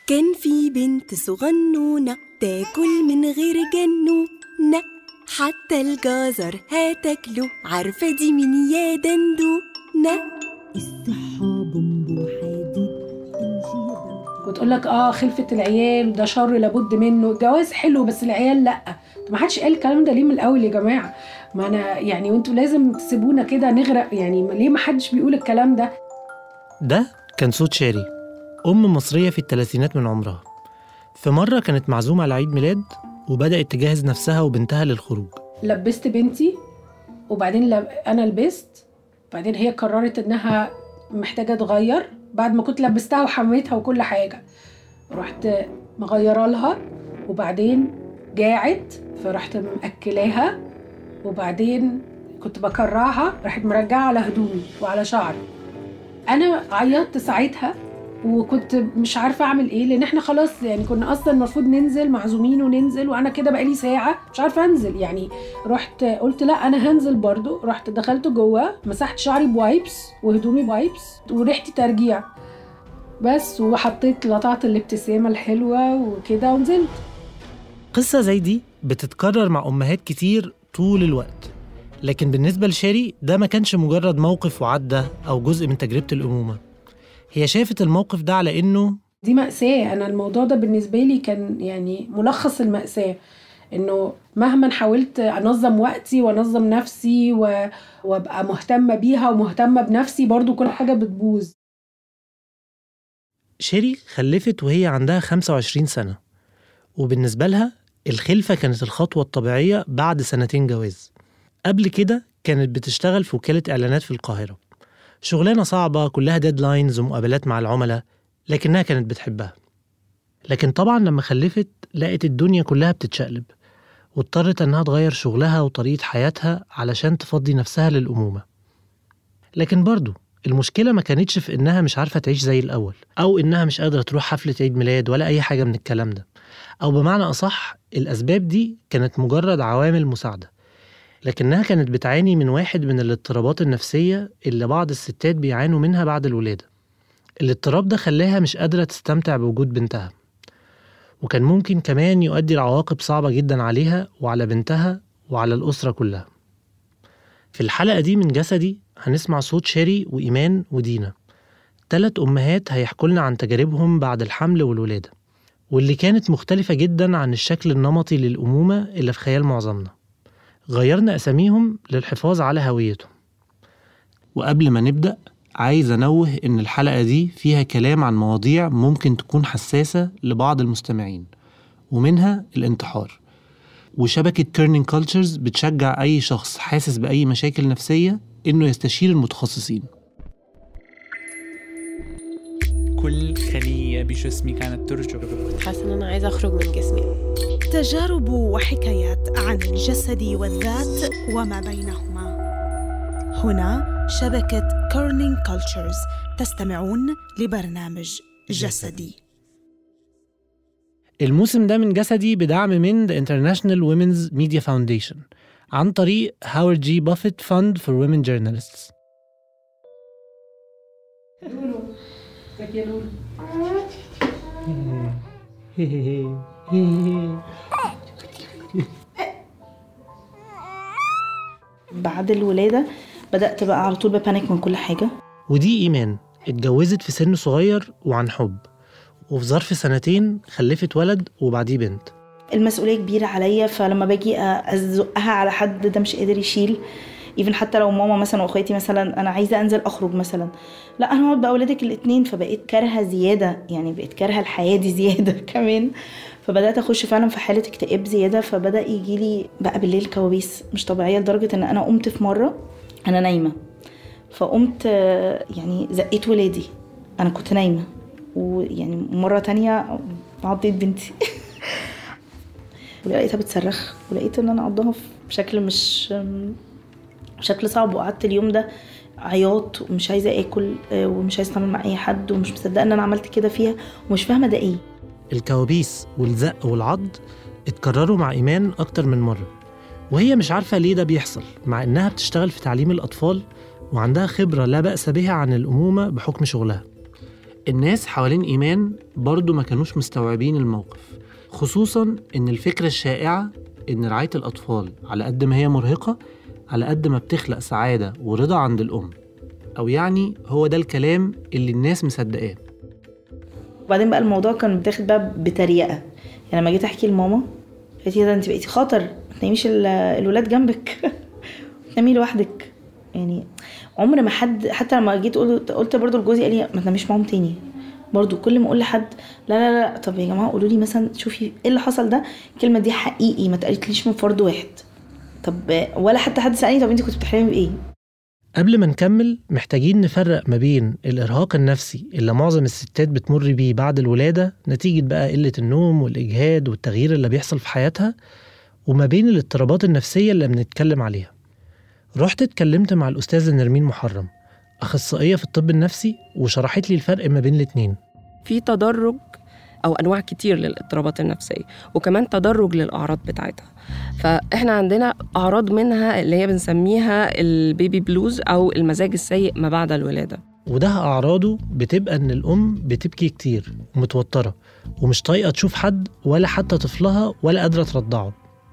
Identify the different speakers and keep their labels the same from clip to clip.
Speaker 1: كان في بنت صغنونة تاكل من غير جنونة حتى الجزر هتاكله عارفة دي مين يا دندونة الصحة بومبو حديد
Speaker 2: وتقول لك اه خلفة العيال ده شر لابد منه الجواز حلو بس العيال لا طب ما حدش قال الكلام ده ليه من الاول يا جماعه ما انا يعني وانتوا لازم تسيبونا كده نغرق يعني ليه ما حدش بيقول الكلام ده
Speaker 3: ده كان صوت شاري أم مصرية في الثلاثينات من عمرها في مرة كانت معزومة على عيد ميلاد وبدأت تجهز نفسها وبنتها للخروج
Speaker 2: لبست بنتي وبعدين لب... انا لبست بعدين هي قررت انها محتاجه تغير بعد ما كنت لبستها وحميتها وكل حاجه رحت مغيره لها وبعدين جاعت فرحت مأكلاها وبعدين كنت بكرعها راحت مرجعه على هدومي وعلى شعري انا عيطت ساعتها وكنت مش عارفه اعمل ايه لان احنا خلاص يعني كنا اصلا المفروض ننزل معزومين وننزل وانا كده بقالي ساعه مش عارفه انزل يعني رحت قلت لا انا هنزل برضو رحت دخلت جوه مسحت شعري بوايبس وهدومي بوايبس وريحتي ترجيع بس وحطيت لطعت الابتسامه الحلوه وكده ونزلت
Speaker 3: قصة زي دي بتتكرر مع أمهات كتير طول الوقت لكن بالنسبة لشاري ده ما كانش مجرد موقف وعدى أو جزء من تجربة الأمومة هي شافت الموقف ده على إنه
Speaker 2: دي مأساة أنا الموضوع ده بالنسبة لي كان يعني ملخص المأساة إنه مهما حاولت أنظم وقتي وأنظم نفسي و... وأبقى مهتمة بيها ومهتمة بنفسي برضو كل حاجة بتبوظ
Speaker 3: شيري خلفت وهي عندها 25 سنة وبالنسبة لها الخلفة كانت الخطوة الطبيعية بعد سنتين جواز قبل كده كانت بتشتغل في وكالة إعلانات في القاهرة شغلانة صعبة كلها ديدلاينز ومقابلات مع العملاء لكنها كانت بتحبها لكن طبعا لما خلفت لقت الدنيا كلها بتتشقلب واضطرت إنها تغير شغلها وطريقة حياتها علشان تفضي نفسها للأمومة لكن برضو المشكلة ما كانتش في إنها مش عارفة تعيش زي الأول أو إنها مش قادرة تروح حفلة عيد ميلاد ولا أي حاجة من الكلام ده أو بمعنى أصح الأسباب دي كانت مجرد عوامل مساعدة لكنها كانت بتعاني من واحد من الاضطرابات النفسية اللي بعض الستات بيعانوا منها بعد الولادة الاضطراب ده خلاها مش قادرة تستمتع بوجود بنتها وكان ممكن كمان يؤدي لعواقب صعبة جدا عليها وعلى بنتها وعلى الأسرة كلها في الحلقة دي من جسدي هنسمع صوت شيري وإيمان ودينا تلات أمهات هيحكوا لنا عن تجاربهم بعد الحمل والولادة واللي كانت مختلفة جدا عن الشكل النمطي للأمومة اللي في خيال معظمنا غيرنا أساميهم للحفاظ على هويتهم وقبل ما نبدأ عايز أنوه إن الحلقة دي فيها كلام عن مواضيع ممكن تكون حساسة لبعض المستمعين ومنها الانتحار وشبكة كيرنينج كولتشرز بتشجع أي شخص حاسس بأي مشاكل نفسية إنه يستشير المتخصصين
Speaker 4: كل خلية بجسمي كانت ترجف
Speaker 5: حاسة إن أنا عايزة أخرج من جسمي
Speaker 6: تجارب وحكايات عن الجسد والذات وما بينهما هنا شبكة كورنينج كولتشرز تستمعون لبرنامج جسدي
Speaker 3: الموسم ده من جسدي بدعم من The International Women's Media Foundation عن طريق هاورد جي بافيت فاند فور Women Journalists
Speaker 7: بعد الولادة بدأت بقى على طول ببانيك من كل حاجة
Speaker 3: ودي إيمان اتجوزت في سن صغير وعن حب وفي ظرف سنتين خلفت ولد وبعديه بنت
Speaker 7: المسؤولية كبيرة عليا فلما باجي أزقها على حد ده مش قادر يشيل ايفن حتى لو ماما مثلا واخواتي مثلا انا عايزه انزل اخرج مثلا لا انا هقعد باولادك الاثنين فبقيت كارهه زياده يعني بقيت كارهه الحياه دي زياده كمان فبدات اخش فعلا في حاله اكتئاب زياده فبدا يجي لي بقى بالليل كوابيس مش طبيعيه لدرجه ان انا قمت في مره انا نايمه فقمت آه، يعني زقيت ولادي انا كنت نايمه ويعني مره تانية عضيت بنتي ولقيتها بتصرخ ولقيت ان انا عضها بشكل مش بشكل صعب وقعدت اليوم ده عياط ومش عايزه اكل آه، ومش عايزه اتعامل مع اي حد ومش مصدقه ان انا عملت كده فيها ومش فاهمه ده ايه
Speaker 3: الكوابيس والزق والعض اتكرروا مع إيمان أكتر من مرة وهي مش عارفة ليه ده بيحصل مع إنها بتشتغل في تعليم الأطفال وعندها خبرة لا بأس بها عن الأمومة بحكم شغلها الناس حوالين إيمان برضو ما كانوش مستوعبين الموقف خصوصا إن الفكرة الشائعة إن رعاية الأطفال على قد ما هي مرهقة على قد ما بتخلق سعادة ورضا عند الأم أو يعني هو ده الكلام اللي الناس مصدقاه
Speaker 7: وبعدين بقى الموضوع كان بتاخد بقى بتريقه يعني لما جيت احكي لماما قالت لي ده انت بقيتي خطر ما تناميش ال- الولاد جنبك تنامي لوحدك يعني عمر ما حد حتى لما جيت قلت قلت برضو لجوزي قال لي ما تناميش معاهم تاني برضو كل ما اقول لحد لا لا لا طب يا جماعه قولوا لي مثلا شوفي ايه اللي حصل ده الكلمه دي حقيقي ما اتقالتليش من فرد واحد طب ولا حتى حد سالني طب انت كنت بتحلمي بايه
Speaker 3: قبل ما نكمل محتاجين نفرق ما بين الإرهاق النفسي اللي معظم الستات بتمر بيه بعد الولادة نتيجة بقى قلة النوم والإجهاد والتغيير اللي بيحصل في حياتها وما بين الاضطرابات النفسية اللي بنتكلم عليها رحت اتكلمت مع الأستاذة نرمين محرم أخصائية في الطب النفسي وشرحت لي الفرق ما بين الاتنين
Speaker 8: في تدرج او انواع كتير للاضطرابات النفسيه وكمان تدرج للاعراض بتاعتها فاحنا عندنا اعراض منها اللي هي بنسميها البيبي بلوز او المزاج السيء ما بعد الولاده
Speaker 3: وده أعراضه بتبقى إن الأم بتبكي كتير ومتوترة ومش طايقة تشوف حد ولا حتى طفلها ولا قادرة ترضعه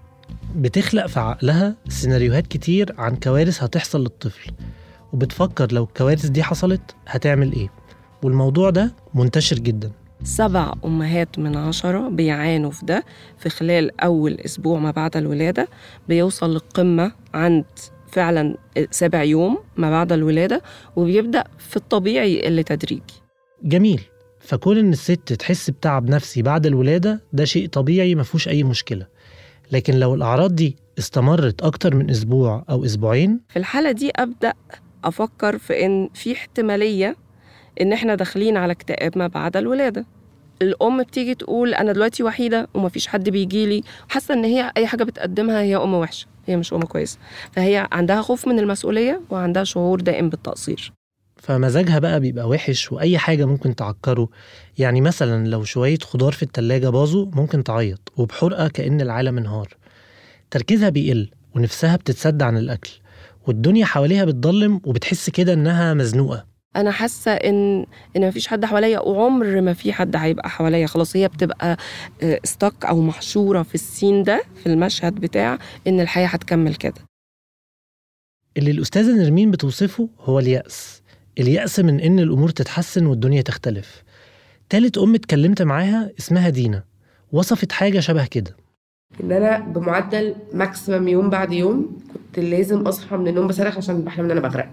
Speaker 3: بتخلق في عقلها سيناريوهات كتير عن كوارث هتحصل للطفل وبتفكر لو الكوارث دي حصلت هتعمل إيه والموضوع ده منتشر جدا
Speaker 8: سبع أمهات من عشرة بيعانوا في ده في خلال أول أسبوع ما بعد الولادة بيوصل للقمة عند فعلا سابع يوم ما بعد الولادة وبيبدأ في الطبيعي اللي تدريجي
Speaker 3: جميل فكون إن الست تحس بتعب نفسي بعد الولادة ده شيء طبيعي مفهوش أي مشكلة لكن لو الأعراض دي استمرت أكتر من أسبوع أو أسبوعين
Speaker 8: في الحالة دي أبدأ أفكر في إن في احتمالية إن إحنا داخلين على اكتئاب ما بعد الولادة الأم بتيجي تقول أنا دلوقتي وحيدة ومفيش حد بيجيلي حاسة إن هي أي حاجة بتقدمها هي أم وحشة هي مش أم كويسة فهي عندها خوف من المسؤولية وعندها شعور دائم بالتقصير
Speaker 3: فمزاجها بقى بيبقى وحش وأي حاجة ممكن تعكره يعني مثلا لو شوية خضار في التلاجة باظوا ممكن تعيط وبحرقة كأن العالم انهار تركيزها بيقل ونفسها بتتسد عن الأكل والدنيا حواليها بتضلم وبتحس كده إنها مزنوقة
Speaker 8: انا حاسه ان ان مفيش حد حواليا وعمر ما في حد هيبقى حواليا خلاص هي بتبقى استك او محشوره في السين ده في المشهد بتاع ان الحياه هتكمل كده
Speaker 3: اللي الأستاذة نرمين بتوصفه هو اليأس اليأس من إن الأمور تتحسن والدنيا تختلف تالت أم اتكلمت معاها اسمها دينا وصفت حاجة شبه كده
Speaker 9: ان انا بمعدل ماكسيمم يوم بعد يوم كنت لازم اصحى من النوم بصرخ عشان بحلم ان انا بغرق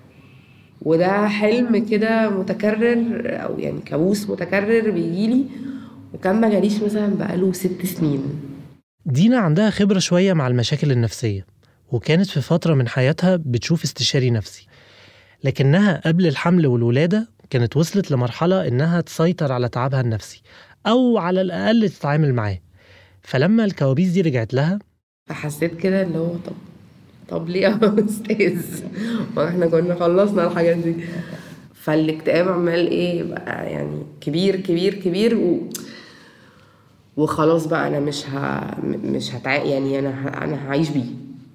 Speaker 9: وده حلم كده متكرر او يعني كابوس متكرر بيجيلي وكان ما جاليش مثلا بقاله ست سنين
Speaker 3: دينا عندها خبرة شوية مع المشاكل النفسية وكانت في فترة من حياتها بتشوف استشاري نفسي لكنها قبل الحمل والولادة كانت وصلت لمرحلة إنها تسيطر على تعبها النفسي أو على الأقل تتعامل معاه فلما الكوابيس دي رجعت لها
Speaker 9: فحسيت كده اللي هو طب طب ليه يا استاذ ما احنا كنا خلصنا الحاجات دي فالاكتئاب عمال ايه بقى يعني كبير كبير كبير و... وخلاص بقى انا مش ه... مش هتع... يعني انا ه... انا هعيش بيه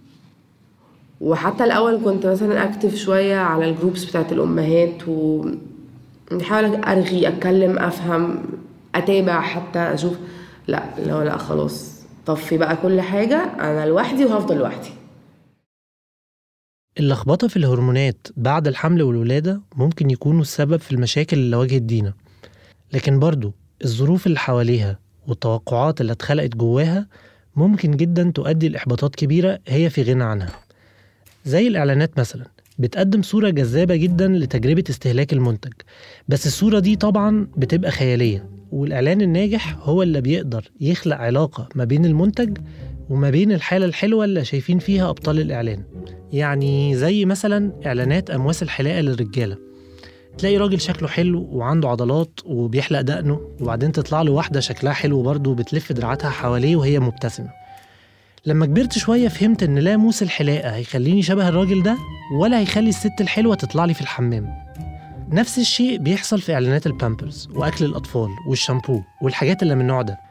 Speaker 9: وحتى الاول كنت مثلا اكتف شويه على الجروبس بتاعت الامهات و بحاول ارغي اتكلم افهم اتابع حتى اشوف لا لا لا خلاص طفي بقى كل حاجه انا لوحدي وهفضل لوحدي
Speaker 3: اللخبطة في الهرمونات بعد الحمل والولادة ممكن يكونوا السبب في المشاكل اللي واجهت دينا لكن برضو الظروف اللي حواليها والتوقعات اللي اتخلقت جواها ممكن جدا تؤدي لإحباطات كبيرة هي في غنى عنها زي الإعلانات مثلا بتقدم صورة جذابة جدا لتجربة استهلاك المنتج بس الصورة دي طبعا بتبقى خيالية والإعلان الناجح هو اللي بيقدر يخلق علاقة ما بين المنتج وما بين الحالة الحلوة اللي شايفين فيها أبطال الإعلان يعني زي مثلا إعلانات أمواس الحلاقة للرجالة تلاقي راجل شكله حلو وعنده عضلات وبيحلق دقنه وبعدين تطلع له واحدة شكلها حلو برضه وبتلف دراعاتها حواليه وهي مبتسمة لما كبرت شوية فهمت إن لا موس الحلاقة هيخليني شبه الراجل ده ولا هيخلي الست الحلوة تطلع لي في الحمام نفس الشيء بيحصل في إعلانات البامبرز وأكل الأطفال والشامبو والحاجات اللي من النوع ده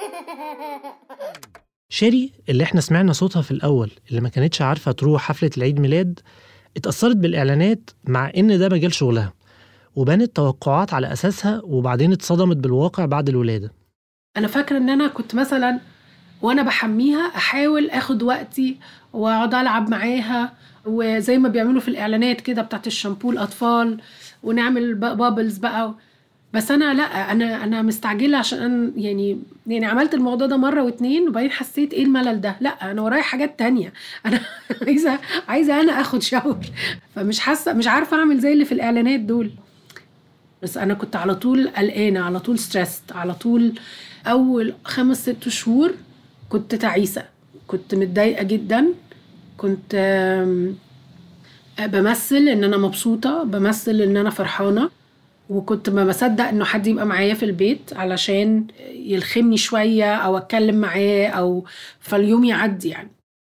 Speaker 3: شيري اللي احنا سمعنا صوتها في الأول اللي ما كانتش عارفة تروح حفلة العيد ميلاد اتأثرت بالإعلانات مع إن ده مجال شغلها وبنت توقعات على أساسها وبعدين اتصدمت بالواقع بعد الولادة
Speaker 2: انا فاكره ان انا كنت مثلا وانا بحميها احاول اخد وقتي واقعد العب معاها وزي ما بيعملوا في الاعلانات كده بتاعت الشامبو الاطفال ونعمل ب- بابلز بقى بس انا لا انا انا مستعجله عشان أنا يعني يعني عملت الموضوع ده مره واتنين وبعدين حسيت ايه الملل ده لا انا ورايا حاجات تانية انا عايزه عايزه انا اخد شاور فمش حاسه مش عارفه اعمل زي اللي في الاعلانات دول بس انا كنت على طول قلقانه على طول ستريسد على طول اول خمس ست شهور كنت تعيسه كنت متضايقه جدا كنت آم، بمثل ان انا مبسوطه بمثل ان انا فرحانه وكنت ما بصدق انه حد يبقى معايا في البيت علشان يلخمني شويه او اتكلم معاه او فاليوم يعدي يعني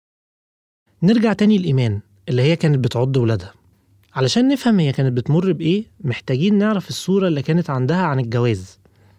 Speaker 3: نرجع تاني لإيمان اللي هي كانت بتعض ولادها علشان نفهم هي كانت بتمر بإيه محتاجين نعرف الصورة اللي كانت عندها عن الجواز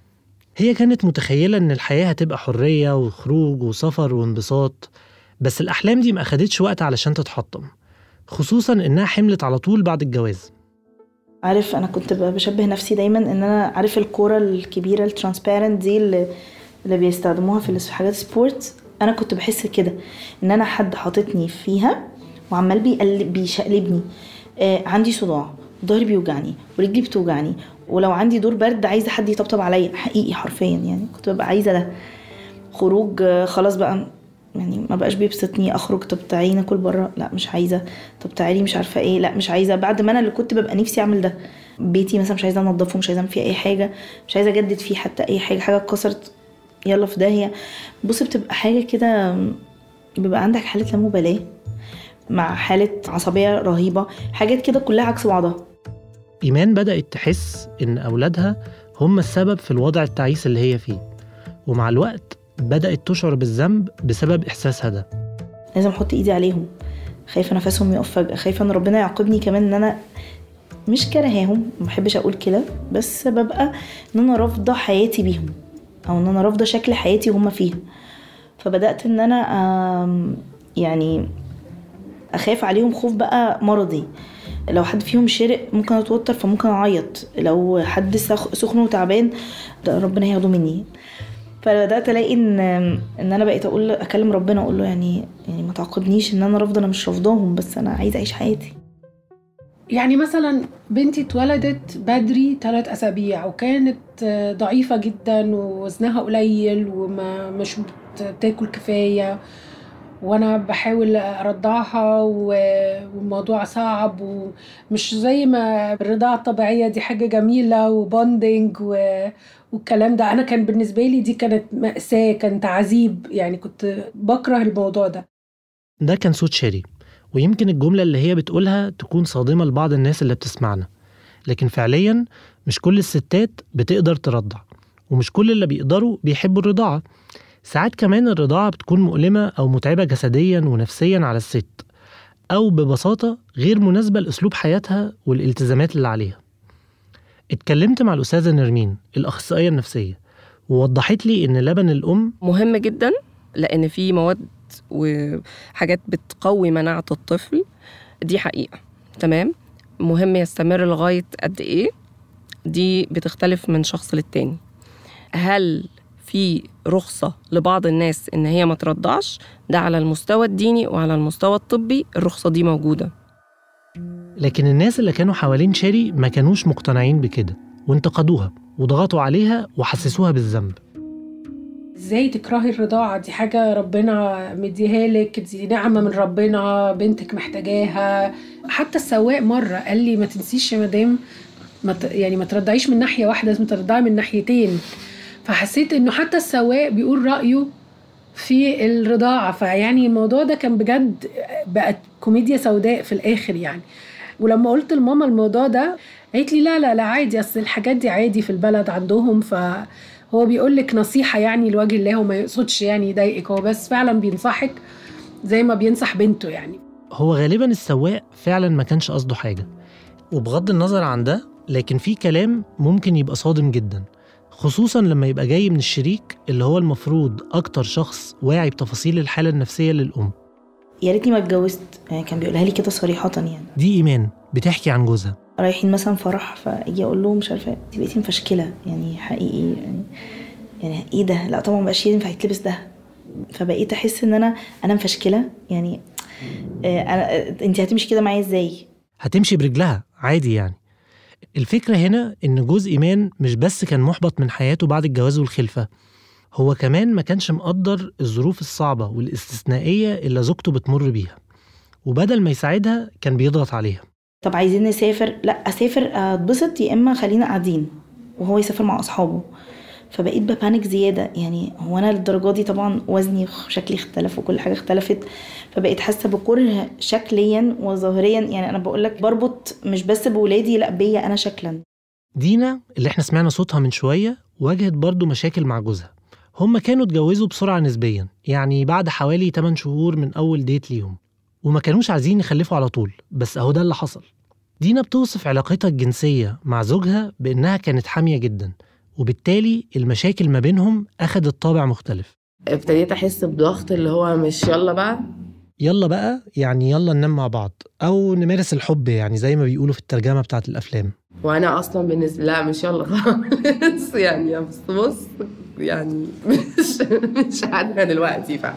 Speaker 3: هي كانت متخيلة إن الحياة هتبقى حرية وخروج وسفر وانبساط بس الأحلام دي ما أخدتش وقت علشان تتحطم خصوصا إنها حملت على طول بعد الجواز
Speaker 7: عارف انا كنت ب- بشبه نفسي دايما ان انا عارف الكوره الكبيره الترانسبيرنت دي اللي, اللي بيستخدموها في الس- حاجات سبورت انا كنت بحس كده ان انا حد حاططني فيها وعمال بيقلب بيشقلبني آه عندي صداع ظهري بيوجعني ورجلي بتوجعني ولو عندي دور برد عايزه حد يطبطب عليا حقيقي حرفيا يعني كنت ببقى عايزه ده خروج آه، خلاص بقى يعني ما بقاش بيبسطني اخرج طب تعالي ناكل بره لا مش عايزه طب تعالي مش عارفه ايه لا مش عايزه بعد ما انا اللي كنت ببقى نفسي اعمل ده بيتي مثلا مش عايزه انضفه مش عايزه اعمل فيه اي حاجه مش عايزه اجدد فيه حتى اي حاجه حاجه اتكسرت يلا في داهيه بص بتبقى حاجه كده بيبقى عندك حاله لا مبالاه مع حاله عصبيه رهيبه حاجات كده كلها عكس بعضها
Speaker 3: إيمان بدأت تحس إن أولادها هم السبب في الوضع التعيس اللي هي فيه ومع الوقت بدأت تشعر بالذنب بسبب إحساسها ده
Speaker 7: لازم احط ايدي عليهم خايفه نفسهم يقف فجاه خايفه ان ربنا يعاقبني كمان ان انا مش كرهاهم ما بحبش اقول كده بس ببقى ان انا رافضه حياتي بيهم او ان انا رافضه شكل حياتي وهم فيها فبدات ان انا آم، يعني اخاف عليهم خوف بقى مرضي لو حد فيهم شرق ممكن اتوتر فممكن اعيط لو حد سخ- سخن وتعبان ده ربنا هياخده مني فبدات الاقي ان ان انا بقيت اقول اكلم ربنا اقول له يعني يعني ما تعاقبنيش ان انا رافضه انا مش رافضاهم بس انا عايزه اعيش حياتي
Speaker 2: يعني مثلا بنتي اتولدت بدري ثلاث اسابيع وكانت آه، ضعيفه جدا ووزنها قليل وما مش بتاكل كفايه وانا بحاول ارضعها و- والموضوع صعب ومش زي ما الرضاعه الطبيعيه دي حاجه جميله وبوندنج و... والكلام ده انا كان بالنسبه لي دي كانت ماساه كانت عذيب يعني كنت بكره الموضوع ده
Speaker 3: ده كان صوت شيري ويمكن الجملة اللي هي بتقولها تكون صادمة لبعض الناس اللي بتسمعنا لكن فعليا مش كل الستات بتقدر ترضع ومش كل اللي بيقدروا بيحبوا الرضاعة ساعات كمان الرضاعة بتكون مؤلمة أو متعبة جسديا ونفسيا على الست أو ببساطة غير مناسبة لأسلوب حياتها والالتزامات اللي عليها اتكلمت مع الأستاذة نرمين الأخصائية النفسية ووضحت لي إن لبن الأم
Speaker 8: مهم جدا لان في مواد وحاجات بتقوي مناعه الطفل دي حقيقه تمام مهم يستمر لغايه قد ايه دي بتختلف من شخص للتاني هل في رخصه لبعض الناس ان هي ما ترضعش ده على المستوى الديني وعلى المستوى الطبي الرخصه دي موجوده
Speaker 3: لكن الناس اللي كانوا حوالين شيري ما كانوش مقتنعين بكده وانتقدوها وضغطوا عليها وحسسوها بالذنب
Speaker 2: ازاي تكرهي الرضاعة دي حاجة ربنا مديها لك دي نعمة من ربنا بنتك محتاجاها حتى السواق مرة قال لي ما تنسيش يا مدام ما ت... يعني ما ترضعيش من ناحية واحدة لازم ترضعي من ناحيتين فحسيت انه حتى السواق بيقول رأيه في الرضاعة فيعني الموضوع ده كان بجد بقت كوميديا سوداء في الآخر يعني ولما قلت لماما الموضوع ده قالت لي لا لا لا عادي اصل الحاجات دي عادي في البلد عندهم فهو بيقول لك نصيحة يعني لوجه الله وما يقصدش يعني يضايقك هو بس فعلا بينصحك زي ما بينصح بنته يعني
Speaker 3: هو غالبا السواق فعلا ما كانش قصده حاجة وبغض النظر عن ده لكن في كلام ممكن يبقى صادم جدا خصوصا لما يبقى جاي من الشريك اللي هو المفروض أكتر شخص واعي بتفاصيل الحالة النفسية للأم
Speaker 7: يا ريتني ما اتجوزت يعني كان بيقولها لي كده صريحه يعني
Speaker 3: دي إيمان بتحكي عن جوزها
Speaker 7: رايحين مثلا فرح فاجي اقول له مش عارفه انت بقيتي مفشكله يعني حقيقي يعني يعني ايه ده لا طبعا مبقاش ينفع يتلبس ده فبقيت احس ان انا انا مفشكله يعني آه، انا انت هتمشي كده معايا ازاي
Speaker 3: هتمشي برجلها عادي يعني الفكرة هنا إن جوز إيمان مش بس كان محبط من حياته بعد الجواز والخلفة هو كمان ما كانش مقدر الظروف الصعبة والاستثنائية اللي زوجته بتمر بيها وبدل ما يساعدها كان بيضغط عليها
Speaker 7: طب عايزين نسافر لا اسافر اتبسط يا اما خلينا قاعدين وهو يسافر مع اصحابه فبقيت ببانك زياده يعني هو انا للدرجه دي طبعا وزني وشكلي اختلف وكل حاجه اختلفت فبقيت حاسه بكره شكليا وظاهريا يعني انا بقول لك بربط مش بس بولادي لا بيا انا شكلا
Speaker 3: دينا اللي احنا سمعنا صوتها من شوية واجهت برضه مشاكل مع جوزها هما كانوا اتجوزوا بسرعة نسبيا يعني بعد حوالي 8 شهور من أول ديت ليهم وما كانوش عايزين يخلفوا على طول بس أهو ده اللي حصل دينا بتوصف علاقتها الجنسية مع زوجها بإنها كانت حامية جدا وبالتالي المشاكل ما بينهم أخدت طابع مختلف
Speaker 9: ابتديت احس بضغط اللي هو مش يلا بقى
Speaker 3: يلا بقى يعني يلا ننام مع بعض أو نمارس الحب يعني زي ما بيقولوا في الترجمة بتاعت الأفلام
Speaker 9: وانا اصلا بالنسبه لا مش يلا خالص يعني بس بص يعني مش مش قادره دلوقتي ف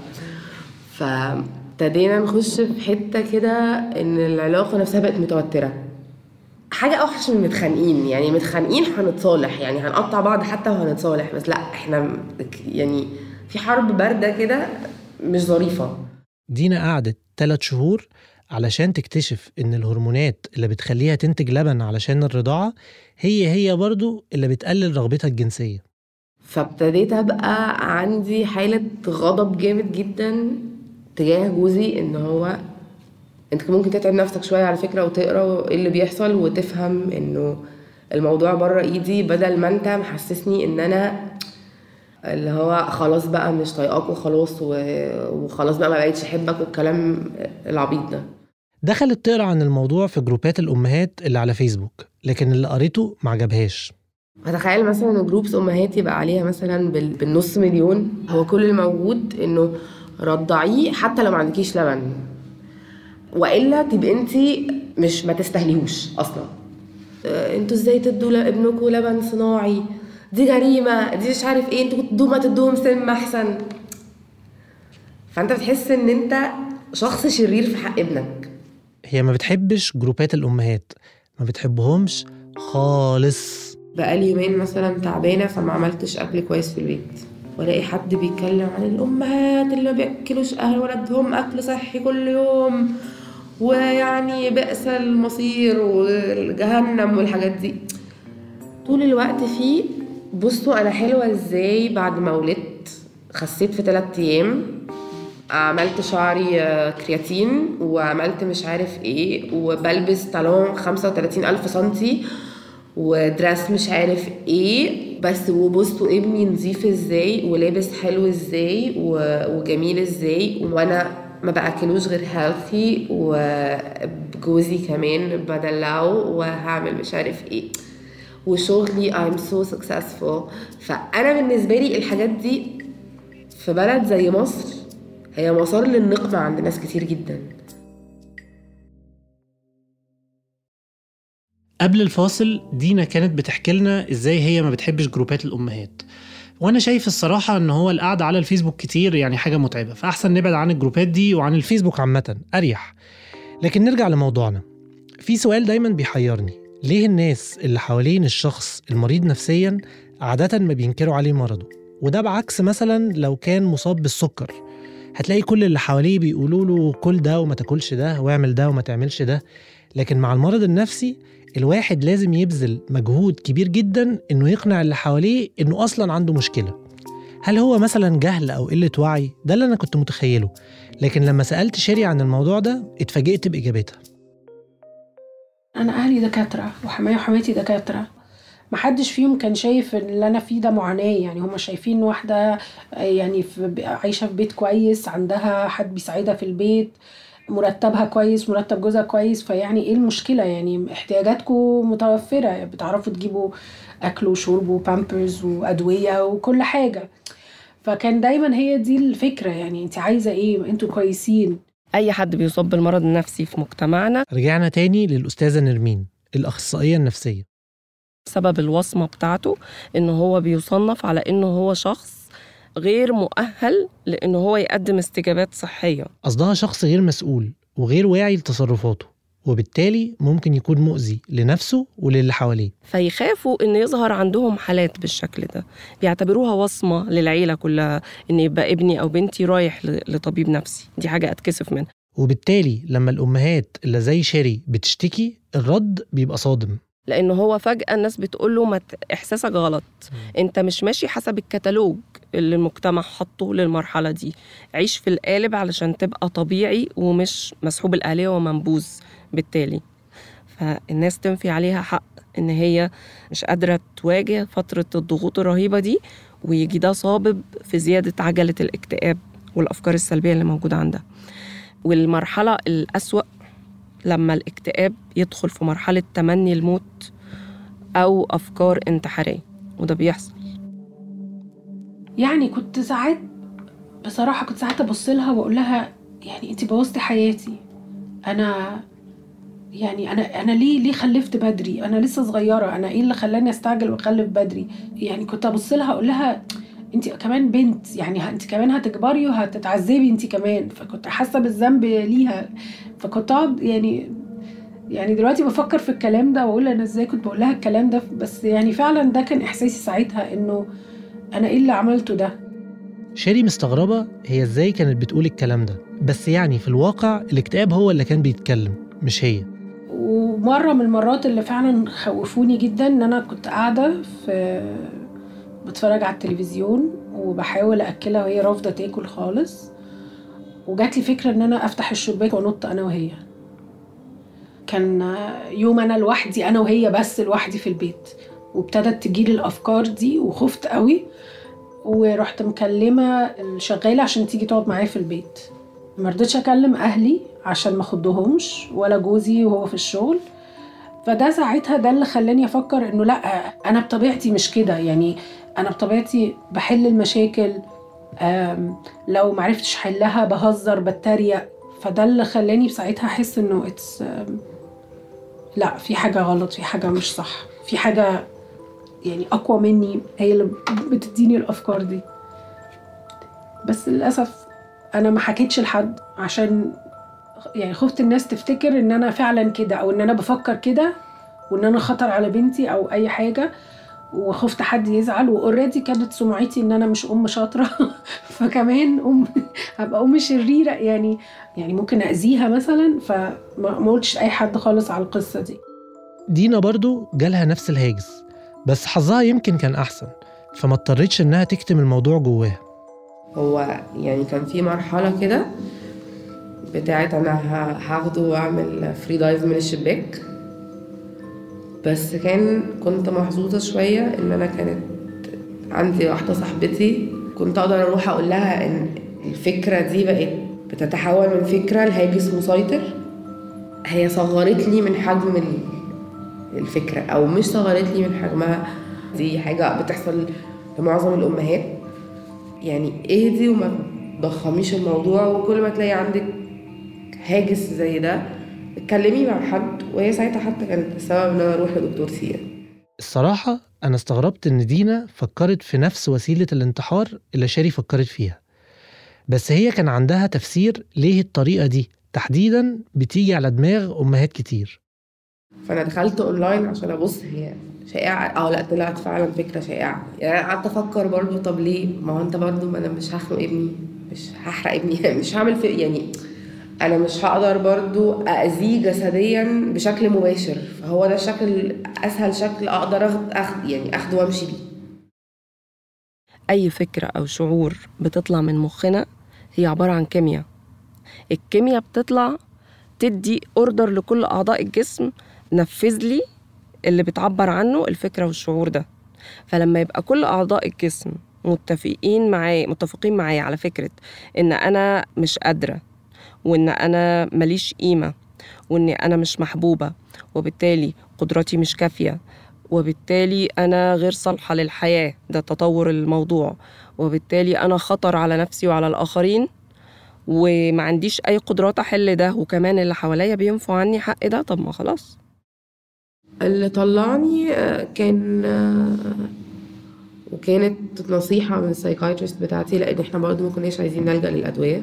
Speaker 9: فابتدينا نخش في حته كده ان العلاقه نفسها بقت متوتره حاجه اوحش من متخانقين يعني متخانقين هنتصالح يعني هنقطع بعض حتى وهنتصالح بس لا احنا يعني في حرب بارده كده مش ظريفه
Speaker 3: دينا قعدت 3 شهور علشان تكتشف إن الهرمونات اللي بتخليها تنتج لبن علشان الرضاعة هي هي برضو اللي بتقلل رغبتها الجنسية
Speaker 9: فابتديت ابقى عندي حاله غضب جامد جدا تجاه جوزي ان هو انت كان ممكن تتعب نفسك شويه على فكره وتقرا ايه اللي بيحصل وتفهم انه الموضوع بره ايدي بدل ما انت محسسني ان انا اللي هو خلاص بقى مش طايقاك وخلاص و- وخلاص بقى ما بقيتش احبك والكلام العبيط ده
Speaker 3: دخلت تقرا عن الموضوع في جروبات الأمهات اللي على فيسبوك لكن اللي قريته ما عجبهاش
Speaker 9: فتخيل مثلا ان جروبس امهات يبقى عليها مثلا بال- بالنص مليون هو كل الموجود انه رضعيه حتى لو ما عندكيش لبن والا تبقى انت مش ما تستاهليهوش اصلا آه، انتوا ازاي تدوا لابنكم لبن صناعي دي جريمه دي مش عارف ايه انتوا كنتوا ما تدوهم سم احسن فانت بتحس ان انت شخص شرير في حق ابنك
Speaker 3: هي ما بتحبش جروبات الأمهات ما بتحبهمش خالص
Speaker 9: بقالي يومين مثلا تعبانه فما عملتش اكل كويس في البيت والاقي حد بيتكلم عن الامهات اللي ما بياكلوش اهل ولادهم اكل صحي كل يوم ويعني بئس المصير والجهنم والحاجات دي طول الوقت في بصوا انا حلوه ازاي بعد ما ولدت خسيت في ثلاثة ايام عملت شعري آه، كرياتين وعملت مش عارف ايه وبلبس طالون 35 الف سنتي ودرس مش عارف ايه بس وبصوا ابني نظيف ازاي ولابس حلو ازاي و- وجميل ازاي وانا ما باكلوش غير هيلثي وجوزي كمان بدلعه وهعمل مش عارف ايه وشغلي I'm so successful فأنا بالنسبة لي الحاجات دي في بلد زي مصر هي مسار للنقمة عند ناس كتير جدا
Speaker 3: قبل الفاصل دينا كانت بتحكي لنا ازاي هي ما بتحبش جروبات الامهات وانا شايف الصراحه ان هو القعده على الفيسبوك كتير يعني حاجه متعبه فاحسن نبعد عن الجروبات دي وعن الفيسبوك عامه اريح لكن نرجع لموضوعنا في سؤال دايما بيحيرني ليه الناس اللي حوالين الشخص المريض نفسيا عاده ما بينكروا عليه مرضه وده بعكس مثلا لو كان مصاب بالسكر هتلاقي كل اللي حواليه بيقولوا له كل ده وما تاكلش ده واعمل ده وما تعملش ده لكن مع المرض النفسي الواحد لازم يبذل مجهود كبير جدا انه يقنع اللي حواليه انه اصلا عنده مشكله هل هو مثلا جهل او قله وعي ده اللي انا كنت متخيله لكن لما سالت شيري عن الموضوع ده اتفاجئت باجابتها
Speaker 2: انا اهلي دكاتره وحماية وحماتي دكاتره محدش فيهم كان شايف اللي انا فيه ده معاناه يعني هم شايفين واحده يعني في عايشه في بيت كويس عندها حد بيساعدها في البيت مرتبها كويس مرتب جوزها كويس فيعني ايه المشكله يعني احتياجاتكم متوفره بتعرفوا تجيبوا اكل وشرب وبامبرز وادويه وكل حاجه فكان دايما هي دي الفكره يعني انت عايزه ايه انتوا كويسين
Speaker 8: اي حد بيصاب بالمرض النفسي في مجتمعنا
Speaker 3: رجعنا تاني للاستاذه نرمين الأخصائية النفسية
Speaker 8: سبب الوصمة بتاعته إن هو بيصنف على إنه هو شخص غير مؤهل لإنه هو يقدم استجابات صحية
Speaker 3: قصدها شخص غير مسؤول وغير واعي لتصرفاته وبالتالي ممكن يكون مؤذي لنفسه وللي حواليه
Speaker 8: فيخافوا إن يظهر عندهم حالات بالشكل ده بيعتبروها وصمة للعيلة كلها إن يبقى ابني أو بنتي رايح ل- لطبيب نفسي دي حاجة أتكسف منها
Speaker 3: وبالتالي لما الأمهات اللي زي شيري بتشتكي الرد بيبقى صادم
Speaker 8: لأنه هو فجأة الناس بتقول له ما ت- إحساسك غلط أنت مش ماشي حسب الكتالوج اللي المجتمع حطه للمرحلة دي عيش في القالب علشان تبقى طبيعي ومش مسحوب الآلية ومنبوذ بالتالي فالناس تنفي عليها حق إن هي مش قادرة تواجه فترة الضغوط الرهيبة دي ويجي ده صابب في زيادة عجلة الاكتئاب والأفكار السلبية اللي موجودة عندها والمرحلة الأسوأ لما الاكتئاب يدخل في مرحلة تمني الموت أو أفكار انتحارية وده بيحصل
Speaker 2: يعني كنت ساعات بصراحة كنت ساعات أبص لها وأقول لها يعني أنت بوظتي حياتي أنا يعني أنا أنا ليه ليه خلفت بدري؟ أنا لسه صغيرة أنا إيه اللي خلاني أستعجل وأخلف بدري؟ يعني كنت أبص لها أقول لها أنت كمان بنت يعني أنت كمان هتكبري وهتتعذبي أنت كمان فكنت حاسة بالذنب ليها فكنت أقعد يعني يعني دلوقتي بفكر في الكلام ده واقول انا ازاي كنت بقول لها الكلام ده بس يعني فعلا ده كان احساسي ساعتها انه انا ايه اللي عملته ده
Speaker 3: شيري مستغربة هي ازاي كانت بتقول الكلام ده بس يعني في الواقع الاكتئاب هو اللي كان بيتكلم مش هي
Speaker 2: ومره من المرات اللي فعلا خوفوني جدا ان انا كنت قاعده في بتفرج على التلفزيون وبحاول اكلها وهي رافضه تاكل خالص وجات لي فكره ان انا افتح الشباك وانط انا وهي كان يوم انا لوحدي انا وهي بس لوحدي في البيت وابتدت تجيلي الافكار دي وخفت قوي ورحت مكلمه الشغاله عشان تيجي تقعد معايا في البيت ما رضيتش اكلم اهلي عشان ما اخضهمش ولا جوزي وهو في الشغل فده ساعتها ده اللي خلاني افكر انه لا انا بطبيعتي مش كده يعني انا بطبيعتي بحل المشاكل أم، لو معرفتش حلها بهزر بتريق فده اللي خلاني بساعتها احس انه اتس لا في حاجه غلط في حاجه مش صح في حاجه يعني اقوى مني هي اللي بتديني الافكار دي بس للاسف انا ما حكيتش لحد عشان يعني خفت الناس تفتكر ان انا فعلا كده او ان انا بفكر كده وان انا خطر على بنتي او اي حاجه وخفت حد يزعل واوريدي كانت سمعتي ان انا مش ام شاطره فكمان ام هبقى ام شريره يعني يعني ممكن اذيها مثلا فما ما قلتش لاي حد خالص على القصه دي
Speaker 3: دينا برضو جالها نفس الهاجس بس حظها يمكن كان أحسن فما اضطرتش إنها تكتم الموضوع جواها
Speaker 9: هو يعني كان في مرحلة كده بتاعت أنا ه- هاخده وأعمل فري دايف من الشباك بس كان كنت محظوظة شوية إن أنا كانت عندي واحدة صاحبتي كنت أقدر أروح أقول لها إن الفكرة دي بقت بتتحول من فكرة لهاجس مسيطر هي صغرت لي من حجم ال- الفكرة أو مش صغرت لي من حجمها دي حاجة بتحصل لمعظم الأمهات يعني اهدي وما تضخميش الموضوع وكل ما تلاقي عندك هاجس زي ده اتكلمي مع حد وهي ساعتها حتى كانت السبب ان انا اروح لدكتور سيان
Speaker 3: الصراحة أنا استغربت إن دينا فكرت في نفس وسيلة الانتحار اللي شاري فكرت فيها بس هي كان عندها تفسير ليه الطريقة دي تحديدا بتيجي على دماغ أمهات كتير
Speaker 9: فانا دخلت اونلاين عشان ابص هي شائعه اه لا طلعت فعلا فكره شائعه يعني أنا قعدت افكر برضو طب ليه ما هو انت برضو ما انا مش هخنق ابني مش هحرق ابني مش هعمل في يعني انا مش هقدر برضو اذيه جسديا بشكل مباشر فهو ده الشكل اسهل شكل اقدر اخد, أخد يعني اخده وامشي بيه
Speaker 8: أي فكرة أو شعور بتطلع من مخنا هي عبارة عن كيمياء الكيمياء بتطلع تدي اوردر لكل أعضاء الجسم نفذ لي اللي بتعبر عنه الفكرة والشعور ده فلما يبقى كل أعضاء الجسم متفقين معايا متفقين معايا على فكرة إن أنا مش قادرة وإن أنا ماليش قيمة وإن أنا مش محبوبة وبالتالي قدراتي مش كافية وبالتالي أنا غير صالحة للحياة ده تطور الموضوع وبالتالي أنا خطر على نفسي وعلى الآخرين وما عنديش أي قدرات أحل ده وكمان اللي حواليا بينفوا عني حق ده طب ما خلاص
Speaker 9: اللي طلعني آه، كان آه، وكانت نصيحة من السايكايترست بتاعتي لأن احنا برضه ما كناش عايزين نلجأ للأدوية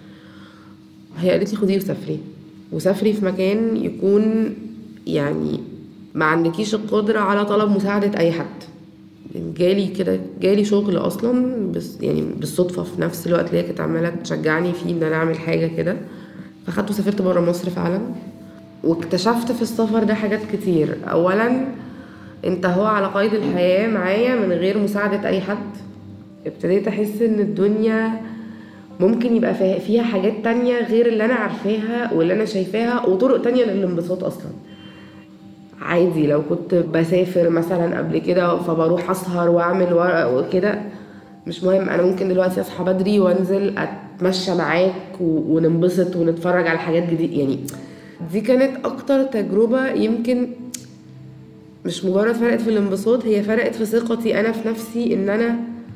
Speaker 9: هي قالت لي خديه وسافري وسافري في مكان يكون يعني ما عندكيش القدرة على طلب مساعدة أي حد جالي كده جالي شغل أصلا بس يعني بالصدفة في نفس الوقت اللي هي كانت عمالة تشجعني فيه إن أنا أعمل حاجة كده فخدته وسافرت برا مصر فعلا واكتشفت في السفر ده حاجات كتير أولا انت هو على قيد الحياة معايا من غير مساعدة أي حد ابتديت أحس إن الدنيا ممكن يبقى فيها- فيها حاجات تانية غير اللي أنا عارفاها واللي أنا شايفاها وطرق تانية للانبساط أصلا عادي لو كنت بسافر مثلا قبل كده فبروح أسهر وأعمل ورق وكده مش مهم أنا ممكن دلوقتي أصحى بدري وأنزل أتمشى معاك و- وننبسط ونتفرج على حاجات جديدة يعني دي كانت أكتر تجربة يمكن مش مجرد فرقت في الانبساط هي فرقت في ثقتي انا في نفسي ان انا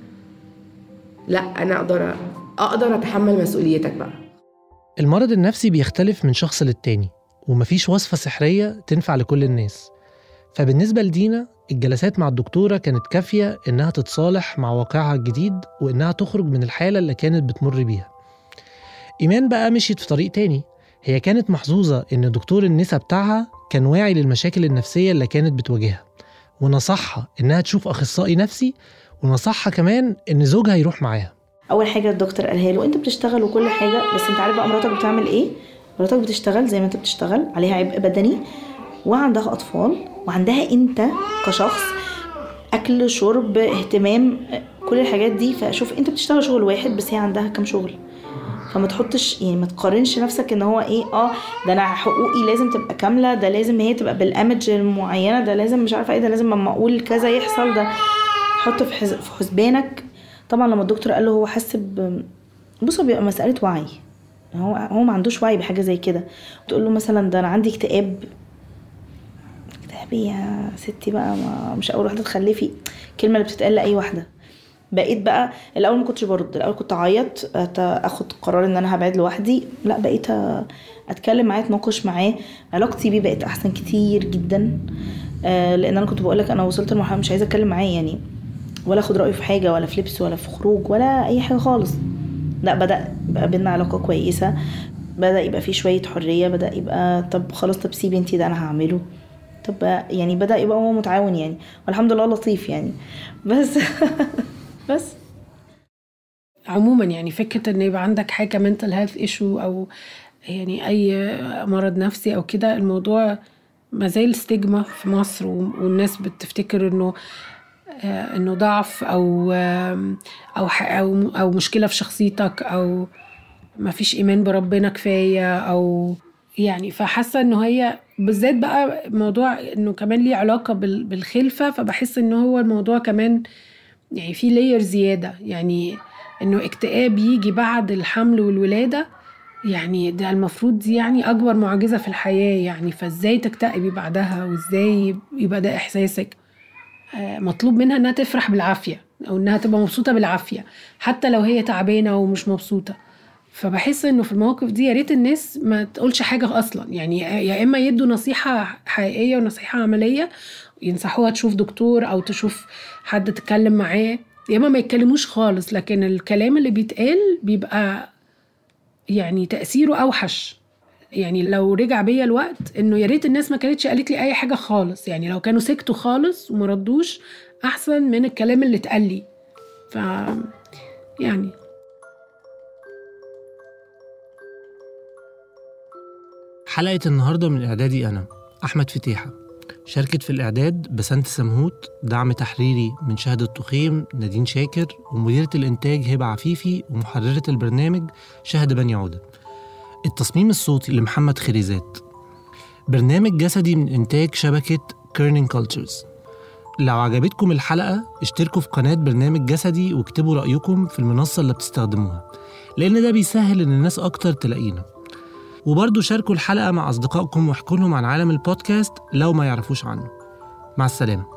Speaker 9: لا انا اقدر اقدر اتحمل مسؤوليتك بقى
Speaker 3: المرض النفسي بيختلف من شخص للتاني ومفيش وصفة سحرية تنفع لكل الناس فبالنسبة لدينا الجلسات مع الدكتورة كانت كافية إنها تتصالح مع واقعها الجديد وإنها تخرج من الحالة اللي كانت بتمر بيها إيمان بقى مشيت في طريق تاني هي كانت محظوظة إن دكتور النسا بتاعها كان واعي للمشاكل النفسية اللي كانت بتواجهها ونصحها إنها تشوف أخصائي نفسي ونصحها كمان إن زوجها يروح معاها
Speaker 7: اول حاجه الدكتور قالها له انت بتشتغل وكل حاجه بس انت عارف بقى مراتك بتعمل ايه مراتك بتشتغل زي ما انت بتشتغل عليها عبء بدني وعندها اطفال وعندها انت كشخص اكل شرب اهتمام كل الحاجات دي فشوف انت بتشتغل شغل واحد بس هي عندها كام شغل فما تحطش يعني ما تقارنش نفسك ان هو ايه اه ده انا حقوقي لازم تبقى كامله ده لازم هي تبقى بالامج المعينه ده لازم مش عارفه ايه ده لازم لما اقول كذا يحصل ده حط في حز- في حسبانك طبعا لما الدكتور قال له هو حس ب بص هو بيبقى مساله وعي هو هو ما عندوش وعي بحاجه زي كده تقول له مثلا ده انا عندي اكتئاب اكتئاب إيه يا ستي بقى ما مش اول واحده تخلفي الكلمه اللي بتتقال لاي واحده بقيت بقى الاول ما كنتش برد الاول كنت اعيط أت- اخد قرار ان انا هبعد لوحدي لا بقيت أ- اتكلم معاه اتناقش معاه علاقتي بيه بقت احسن كتير جدا آه، لان انا كنت بقول لك انا وصلت لمرحله مش عايزه اتكلم معاه يعني ولا اخد رايه في حاجه ولا في لبس ولا في خروج ولا اي حاجه خالص لا بدا بقى بينا علاقه كويسه بدا يبقى في شويه حريه بدا يبقى طب خلاص طب سيبي انتي ده انا هعمله طب يعني بدا يبقى هو متعاون يعني والحمد لله لطيف يعني بس بس
Speaker 2: عموما يعني فكره ان يبقى عندك حاجه mental health issue او يعني اي مرض نفسي او كده الموضوع ما زال ستيجما في مصر و- والناس بتفتكر انه آه، انه ضعف او آم، او ح- او او مشكله في شخصيتك او ما فيش ايمان بربنا كفايه او يعني فحاسه انه هي بالذات بقى موضوع انه كمان ليه علاقه بال- بالخلفه فبحس ان هو الموضوع كمان يعني في لاير زياده يعني انه اكتئاب يجي بعد الحمل والولاده يعني ده المفروض دي يعني اكبر معجزه في الحياه يعني فازاي تكتئبي بعدها وازاي يبقى ده احساسك آه، مطلوب منها انها تفرح بالعافيه او انها تبقى مبسوطه بالعافيه حتى لو هي تعبانه ومش مبسوطه فبحس انه في المواقف دي يا ريت الناس ما تقولش حاجه اصلا يعني يا اما يدوا نصيحه حقيقيه ونصيحه عمليه ينصحوها تشوف دكتور او تشوف حد تتكلم معاه يا اما ما يتكلموش خالص لكن الكلام اللي بيتقال بيبقى يعني تاثيره اوحش يعني لو رجع بيا الوقت انه يا ريت الناس ما كانتش قالت لي اي حاجه خالص يعني لو كانوا سكتوا خالص وما ردوش احسن من الكلام اللي اتقال لي ف يعني
Speaker 3: حلقة النهاردة من إعدادي أنا أحمد فتيحة شاركت في الإعداد بسنت سمهوت دعم تحريري من شهد التخيم نادين شاكر ومديرة الإنتاج هبة عفيفي ومحررة البرنامج شهد بني عودة التصميم الصوتي لمحمد خريزات برنامج جسدي من إنتاج شبكة كيرنينج كولتشرز لو عجبتكم الحلقة اشتركوا في قناة برنامج جسدي واكتبوا رأيكم في المنصة اللي بتستخدموها لأن ده بيسهل إن الناس أكتر تلاقينا وبرضه شاركوا الحلقة مع أصدقائكم واحكوا لهم عن عالم البودكاست لو ما يعرفوش عنه مع السلامة